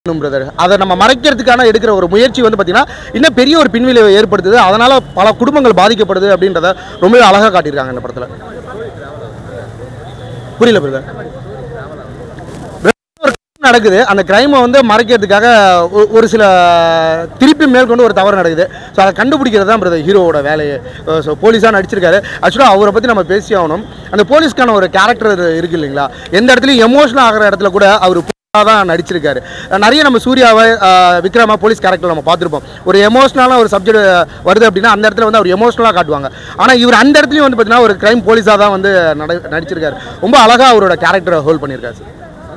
Brother அதை நம்ம மறைக்கிறதுக்கான எடுக்கிற ஒரு முயற்சி வந்து பார்த்தீங்கன்னா இன்னும் பெரிய ஒரு பின்விளைவை ஏற்படுத்துது அதனால பல குடும்பங்கள் பாதிக்கப்படுது அப்படின்றத ரொம்பவே அழகாக காட்டியிருக்காங்க இந்த படத்தில் புரியல பிரதர் நடக்குது அந்த கிரைமை வந்து மறைக்கிறதுக்காக ஒ- ஒரு சில திருப்பி மேற்கொண்டு ஒரு தவறு நடக்குது ஸோ அதை கண்டுபிடிக்கிறது தான் பிரதர் ஹீரோவோட வேலையை ஸோ போலீஸாக நடிச்சிருக்காரு ஆக்சுவலாக அவரை பற்றி நம்ம பேசி ஆகணும் அந்த போலீஸ்க்கான ஒரு கேரக்டர் இருக்கு இல்லைங்களா எந்த இடத்துலையும் எமோஷனல் ஆகிற இடத்துல கூட அவர் தான் நடிச்சிருக்காரு நிறைய நம்ம சூர்யாவை ஆஹ், விக்ரமா போலீஸ் கேரக்டர் நம்ம பார்த்துருப்போம் ஒரு எமோஷனலான ஒரு சப்ஜெக்ட் வருது அப்படின்னா அந்த இடத்துல வந்து அவர் எமோஷனலாக காட்டுவாங்க ஆனால் இவர் அந்த இடத்துலையும் வந்து பார்த்தீங்கன்னா ஒரு கிரைம் போலீஸாக தான் வந்து நட நடிச்சிருக்காரு ரொம்ப அழகாக அவரோட கேரக்டரை ஹோல்ட் பண்ணியிருக்காரு சார்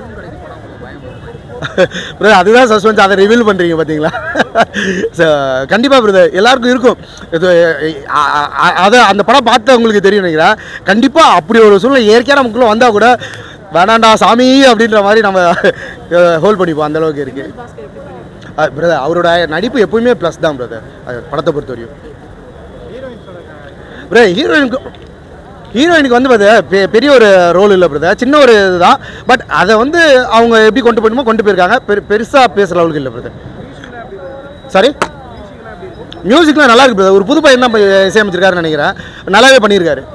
பிரதர் அதுதான் சஸ்பென்ஸ் அதை ரிவீல் பண்ணுறீங்க பார்த்தீங்களா ஸோ கண்டிப்பாக பிரதர் எல்லாருக்கும் இருக்கும் இது அ- அ- அ- அதை அந்த படம் பார்த்தவங்களுக்கு தெரியும் நினைக்கிறேன் கண்டிப்பாக அப்படி ஒரு சூழ்நிலை இயற்கையாக நமக்குள்ளே வந்தால் கூட வேணாண்டா சாமி அப்படின்ற மாதிரி நம்ம ஹோல்ட் பண்ணிப்போம் அந்த அளவுக்கு இருக்கு பிரதர் அவரோட நடிப்பு எப்பவுமே ப்ளஸ் தான் பிரதர் படத்தை பொறுத்த வரையும் பிரதர் ஹீரோயினுக்கு ஹீரோயினுக்கு வந்து பாத்து, பெ- பெரிய ஒரு ரோல் இல்லை பிரதர் சின்ன ஒரு இதுதான் பட் அதை வந்து அவங்க எப்படி கொண்டு போயணுமோ கொண்டு போயிருக்காங்க பெரு பெருசாக பேசுகிற அளவுக்கு இல்லை பிரதர் சாரி மியூசிக்லாம் நல்லா இருக்கு பிரதர் ஒரு புது பையன் தான் இசையமைச்சிருக்காருன்னு நினைக்கிறேன் நல்லாவே பண்ணியிருக்காரு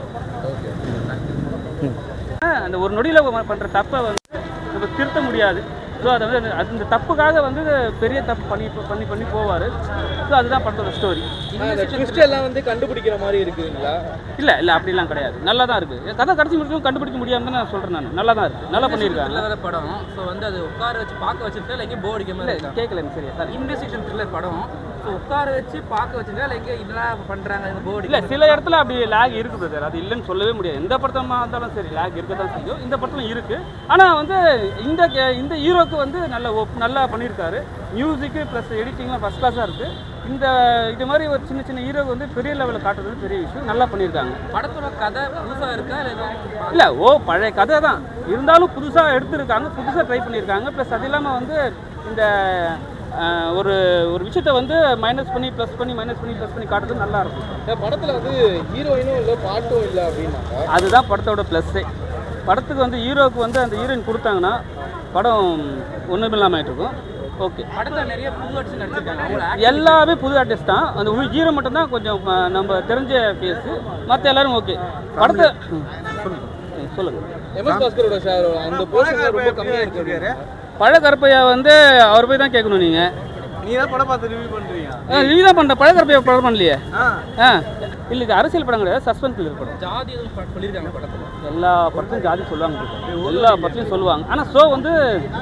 அந்த ஒரு நொடியில் பண்ணுற தப்பை வந்து நம்ம திருத்த முடியாது ஸோ அதை வந்து அந்த- அந்த தப்புக்காக வந்து பெரிய தப்பு பண்ணி பண்ணி பண்ணி போவார் ஸோ அதுதான் படத்தோட ஸ்டோரி அந்த ட்விஸ்ட் எல்லாம் வந்து கண்டுபிடிக்கிற மாதிரி இருக்குதுங்களா இல்லை இல்லை அப்படிலாம் கிடையாது நல்லா தான் இருக்குது கதை கடைசி முடிக்கும் கண்டுபிடிக்க முடியாமல் நான் சொல்கிறேன் நான் நல்லா தான் இருக்குது நல்லா பண்ணியிருக்காங்க த்ரில்லர் படம் ஸோ வந்து அது உட்கார வச்சு பார்க்க வச்சிருக்கா இல்லை எங்கேயும் போர் அடிக்காம இல்லை இருக்கா கேட்கல எனக்கு சரியா சார் இன்வெஸ்டிகேஷன் த்ரில்லர் படம் ஸோ உட்கார வச்சு பார்க்க வச்சிருக்கா இல்லை எங்கே இதெல்லாம் பண்ணுறாங்க இந்த போர் இல்லை சில இடத்துல அப்படி லேக் இருக்குது சார் அது இல்லைன்னு சொல்லவே முடியாது எந்த படத்தமாக இருந்தாலும் சரி லேக் இருக்க தான் செய்யும் இந்த படத்துல இருக்குது ஆனால் வந்து இந்த கே- இந்த ஹீரோக்கு வந்து நல்ல ஒப்- நல்லா பண்ணியிருக்காரு மியூசிக்கு ப்ளஸ் எடிட்டிங்லாம் ஃபஸ்ட் கிளாஸாக இருக்குது இந்த இது மாதிரி ஒரு சின்ன சின்ன ஹீரோக்கு வந்து பெரிய லெவலில் காட்டுறது பெரிய விஷயம் நல்லா பண்ணியிருக்காங்க படத்தோட கதை புதுசாக இருக்கா இல்லை எதுவும் இல்லை ஓ பழைய கதை தான் இருந்தாலும் புதுசாக எடுத்திருக்காங்க புதுசாக ட்ரை பண்ணியிருக்காங்க ப்ளஸ் அது இல்லாமல் வந்து இந்த அஹ், ஒரு ஒரு விஷயத்தை வந்து மைனஸ் பண்ணி ப்ளஸ் பண்ணி மைனஸ் பண்ணி ப்ளஸ் பண்ணி காட்டுறது நல்லா இருக்கும் இந்த படத்துல வந்து ஹீரோயினும் இல்லை பாட்டும் இல்லை அப்படின்னாங்க அதுதான் படத்தோட ப்ளஸ்ஸே படத்துக்கு வந்து ஹீரோவுக்கு வந்து அந்த ஹீரோயின் கொடுத்தாங்கன்னா படம் ஒன்றும் இல்லாமல் ஆயிட்டு இருக்கும் ஓகே படத்தில் நிறைய புது ஆர்டிஸ்ட் நடிச்சிருக்காங்க அவங்களோட எல்லாமே புது ஆர்டிஸ்ட் தான் அந்த ஹீரோ மட்டும் தான் கொஞ்சம் அஹ், நம்ம தெரிஞ்ச ஃபேஸு மற்ற எல்லாரும் ஓகே படத்தை ம், சொல்லுங்க ம், சொல்லுங்க எம்எஸ் பாஸ்கரோட ஷேர் அந்த போர்ஷன் ரொம்ப கம்மியாக இருக்கு பழ கருப்பையா வந்து அவர் போய் தான் கேட்கணும் நீங்கள் நீ தான் படம் பார்த்து ரிவ்யூ பண்ணுறீங்க நீ தான் பண்ணுற பழ கருப்பையா படம் பண்ணலையே ஆ இல்லை இது அரசியல் படம் கிடையாது சஸ்பென்ஸ் த்ரில்லர் படம் ஜாதி எதுவும் ப- சொல்லியிருக்காங்க படத்தில் எல்லா படத்தையும் ஜாதி சொல்லுவாங்க எல்லா படத்தையும் சொல்லுவாங்க ஆனால் ஷோ வந்து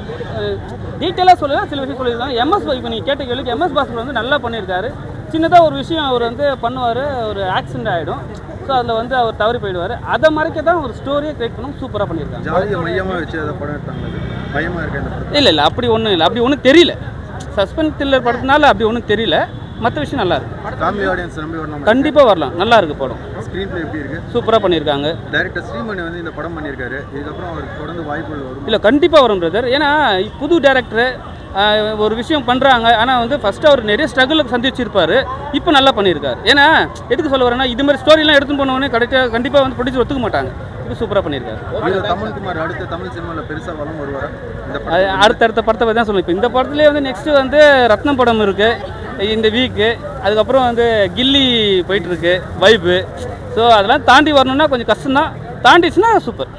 டீட்டெயிலாக சொல்லல சில விஷயம் சொல்லியிருக்காங்க எம்எஸ் இப்போ நீங்கள் கேட்ட கேள்விக்கு எம்எஸ் பாஸ்கர் வந்து நல்லா பண்ணியிருக்காரு சின்னதாக ஒரு விஷயம் அவர் வந்து பண்ணுவார் ஒரு ஆக்சிடென்ட் ஆகிடும் ஸோ அதில் வந்து அவர் தவறி போயிடுவார் அதை மறைக்க தான் ஒரு ஸ்டோரியை கிரியேட் பண்ணி சூப்பராக பண்ணியிருக்காங்க ஜாதியை மையமாக வச்சு அதை படம் எடுத்தாங்க அது பயமாக இருக்கு இந்த படத்தில் இல்லை இல்லை அப்படி ஒன்றும் இல்லை அப்படி ஒன்றும் தெரியல சஸ்பென்ஸ் த்ரில்லர் படத்தினால அப்படி ஒன்றும் தெரியல மற்ற விஷயம் நல்லா இருக்கு ஃபேமிலி ஆடியன்ஸ் நம்பி வரணும் கண்டிப்பாக வரலாம் நல்லா இருக்கு படம் ஸ்க்ரீன் பிளே எப்படி இருக்கு சூப்பராக பண்ணியிருக்காங்க டைரக்டர் ஸ்ரீமணி வந்து இந்த படம் பண்ணியிருக்காரு இதுக்கப்புறம் அவருக்கு தொடர்ந்து வாய்ப்புகள் வரும் இல்லை கண்டிப்பாக வரும் பிரதர் ஏன்னா புது டேரக்டர் ஒரு விஷயம் பண்ணுறாங்க ஆனால் வந்து ஃபஸ்ட்டு அவர் நிறைய ஸ்ட்ரகிள் சந்திச்சிருப்பார் இப்போ நல்லா பண்ணியிருக்காரு ஏன்னா எதுக்கு சொல்ல வரேன்னா இது மாதிரி ஸ்டோரிலாம் எடுத்துன்னு போனவொடனே கரெக்டாக கண்டிப்பாக வந்து ப்ரொடியூசர் ஒத்துக்க மாட்டாங்க இப்போ சூப்பராக பண்ணியிருக்காரு ஹீரோ தமிழ்குமார் அடுத்த தமிழ் சினிமாவில் பெருசாக வளம் வருவாரா இந்த அது படம் அடுத்தடுத்த படத்தை பற்றி தான் சொல்லுவேன் இப்போ இந்த படத்துலேயே வந்து நெக்ஸ்ட்டு வந்து ரத்னம் படம் இருக்குது இந்த வீக்கு அதுக்கப்புறம் வந்து கில்லி போயிட்டுருக்கு வைப்பு ஸோ அதெல்லாம் தாண்டி வரணும்னா கொஞ்சம் கஷ்டம்தான் தாண்டிச்சுன்னா சூப்பர்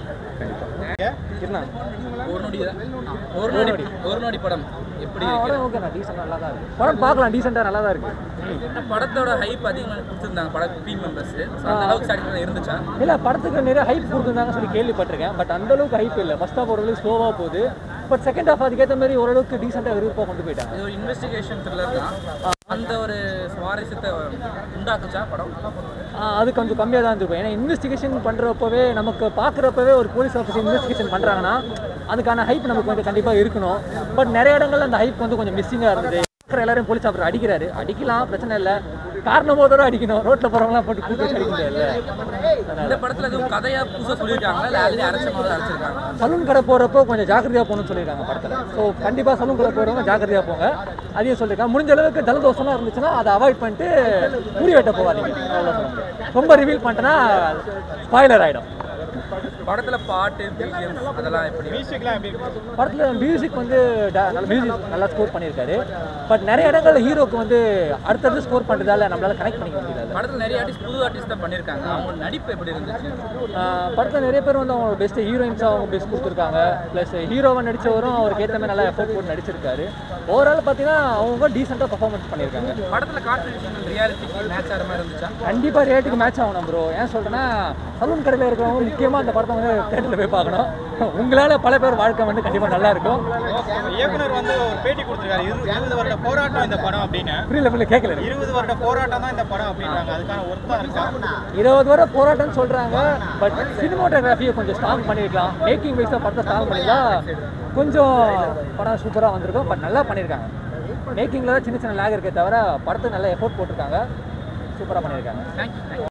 ஒரு நொடி தான் ஒரு நொடி ஒரு நொடி படம் எப்படி இருக்கு படம் ஓகே டீசெண்டாக நல்லா தான் இருக்கு படம் பார்க்கலாம் டீசெண்டாக நல்லா தான் இருக்கு ஏன்னா படத்தோட ஹைப் அதிகமாக கொடுத்துருந்தாங்க பட டீம் மெம்பர்ஸ் அந்த அளவுக்கு சாட்டிஸ்ஃபை இருந்துச்சா இல்லை படத்துக்கு நிறைய ஹைப் கொடுத்துருந்தாங்க சொல்லி கேள்விப்பட்டிருக்கேன் பட் அந்த அளவுக்கு ஹைப் இல்லை ஃபர்ஸ்ட் ஹாஃப் ஓரளவுக்கு ஸ்லோவாக போகுது பட் செகண்ட் ஹாஃப் அதுக்கேற்ற மாதிரி ஓரளவுக்கு டீசெண்டாக விருப்பமாக கொண்டு போயிட்டாங்க இது ஒரு இன்வெஸ்டிகேஷன் த்ரில்லர் தான் அந்த ஒரு சுவாரஸ்யத்தை உண்டாக்குச்சா படம் ஆ, அது கொஞ்சம் கம்மியாக தான் இருந்திருக்கும் ஏன்னா இன்வெஸ்டிகேஷன் பண்ணுறப்பவே நமக்கு பார்க்குறப்பவே ஒரு போலீஸ் ஆஃபீஸர் இன்வெஸ்டிகேஷன் பண்ணுறாங்கன்னா அதுக்கான ஹைப் நமக்கு வந்து கண்டிப்பாக இருக்கணும் பட் நிறைய இடங்கள்ல அந்த ஹைப் வந்து கொஞ்சம் மிஸ்ஸிங்காக இருந்தது பார்க்குற எல்லாரும் போலீஸ் ஆஃபீஸர் அடிக்கிறாரு அடிக்கலாம் பிரச்சனை இல்லை காரணம் போதோட அடிக்கணும் ரோட்டில் போகிறவங்களாம் போட்டு கூட்டி வச்சு அடிக்க முடியாதுல்ல இந்த படத்துல எதுவும் கதையா புதுசா சொல்லியிருக்காங்களா இல்லை ஆல்ரெடி அரைச்ச மாதிரி அரைச்சிருக்காங்க சலூன் கடை போகிறப்போ கொஞ்சம் ஜாக்கிரதையாக போகணும்னு சொல்லியிருக்காங்க படத்தில் ஸோ கண்டிப்பாக சலூன் கடை போகிறவங்க ஜாக்கிரதையாக போங்க அதையும் சொல்லியிருக்காங்க முடிஞ்ச அளவுக்கு ஜலதோஷமாக இருந்துச்சுன்னா அதை அவாய்ட் பண்ணிட்டு முடி வெட்ட போகாதீங்க அவ்வளோ சொல்ல முடியும் ரொம்ப ரிவீல் பண்ணிட்டேன்னா ஸ்பாய்லர் ஆகிடும் படத்துல பாட்டு பிஜிஎம்ஸ் அதெல்லாம் எப்படி மியூசிக்லாம் எப்படி இருக்கு படத்தில் மியூசிக் வந்து ட- நல்ல மியூசிக் நல்லா ஸ்கோர் பண்ணியிருக்காரு பட் நிறைய இடங்கள்ல ஹீரோக்கு வந்து அடுத்தடுத்து ஸ்கோர் பண்ணுறதால நம்மளால கனெக்ட் பண்ணிக்க முடியல படத்துல நிறைய ஆர்டிஸ்ட் புது ஆர்டிஸ்ட் தான் பண்ணிருக்காங்க அவங்க நடிப்பு எப்படி இருந்துச்சு படத்தில் நிறைய பேர் வந்து அவங்க பெஸ்ட் ஹீரோயின்ஸாக அவங்க பெஸ்ட் கொடுத்துருக்காங்க ப்ளஸ் ஹீரோவை நடித்தவரும் அவருக்கு ஏற்ற மாதிரி நல்லா எஃபோர்ட் போட்டு நடிச்சிருக்காரு ஓவரால் பார்த்தீங்கன்னா அவங்க டீசெண்டாக பர்ஃபார்மன்ஸ் பண்ணியிருக்காங்க படத்துல காட்டு விஷயங்கள் ரியாலிட்டிக்கு மேட்ச் ஆகிற மாதிரி இருந்துச்சா கண்டிப்பாக ரேட்டுக்கு மேட்ச் ஆகணும் ப்ரோ ஏன் சொல்கிறேன்னா சலூன் கடையில் இருக்கிறவங்க முக்கியமாக அந்த படத்தை வந்து தேட்டரில் போய் பார்க்கணும் உங்களால் பல பேர் வாழ்க்கை வந்து கண்டிப்பாக நல்லா இருக்கும் இயக்குனர் வந்து ஒரு பேட்டி கொடுத்துருக்காரு இரு- இருபது வருட போராட்டம் இந்த படம் அப்படின்னு புரியல புரியல கேட்கல எனக்கு. இருபது வருட போராட்டம் தான் இந்த படம் அப்படின்றாங்க அதுக்கான ஒர்த்தா இருக்கா இருபது வரை போராட்டம்னு சொல்கிறாங்க பட் சினிமோட்டோகிராஃபியை கொஞ்சம் ஸ்ட்ராங் பண்ணியிருக்கலாம் மேக்கிங் வைஸாக படத்தை ஸ்ட்ராங் பண்ணியிருந்தா கொஞ்சம் படம் சூப்பராக வந்திருக்கும் பட் நல்லா பண்ணியிருக்காங்க மேக்கிங்கில் தான் சின்ன சின்ன லேக் இருக்கே தவிர படத்துக்கு நல்ல எஃபோர்ட் போட்டிருக்காங்க சூப்பராக பண்ணியிருக்காங்க தேங்க்யூ